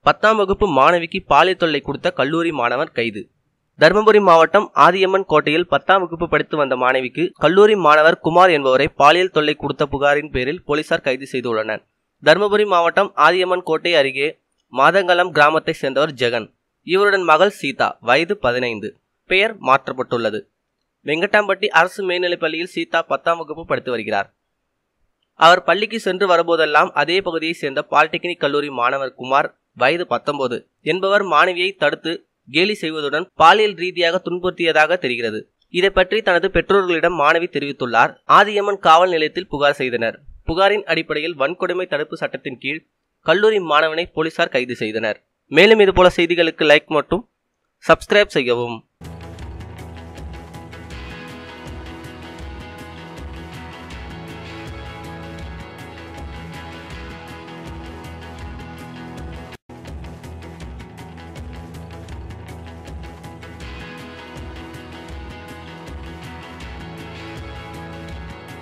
பத்தாம் வகுப்பு மாணவிக்கு பாலியல் தொல்லை கொடுத்த கல்லூரி மாணவர் கைது தருமபுரி மாவட்டம் ஆதியம்மன் கோட்டையில் பத்தாம் வகுப்பு படித்து வந்த மாணவிக்கு கல்லூரி மாணவர் குமார் என்பவரை பாலியல் தொல்லை கொடுத்த புகாரின் பேரில் போலீசார் கைது செய்துள்ளனர் தருமபுரி மாவட்டம் ஆதியம்மன் கோட்டை அருகே மாதங்கலம் கிராமத்தைச் சேர்ந்தவர் ஜெகன் இவருடன் மகள் சீதா வயது பதினைந்து பெயர் மாற்றப்பட்டுள்ளது வெங்கட்டாம்பட்டி அரசு மேல்நிலைப் பள்ளியில் சீதா பத்தாம் வகுப்பு படித்து வருகிறார் அவர் பள்ளிக்கு சென்று வரும்போதெல்லாம் அதே பகுதியைச் சேர்ந்த பாலிடெக்னிக் கல்லூரி மாணவர் குமார் வயது பத்தொன்பது என்பவர் மாணவியை தடுத்து கேலி செய்வதுடன் பாலியல் ரீதியாக துன்புறுத்தியதாக தெரிகிறது இதை பற்றி தனது பெற்றோர்களிடம் மாணவி தெரிவித்துள்ளார் ஆதியம்மன் காவல் நிலையத்தில் புகார் செய்தனர் புகாரின் அடிப்படையில் வன்கொடுமை தடுப்பு சட்டத்தின் கீழ் கல்லூரி மாணவனை போலீசார் கைது செய்தனர் மேலும் இதுபோல செய்திகளுக்கு லைக் மற்றும் சப்ஸ்கிரைப் செய்யவும்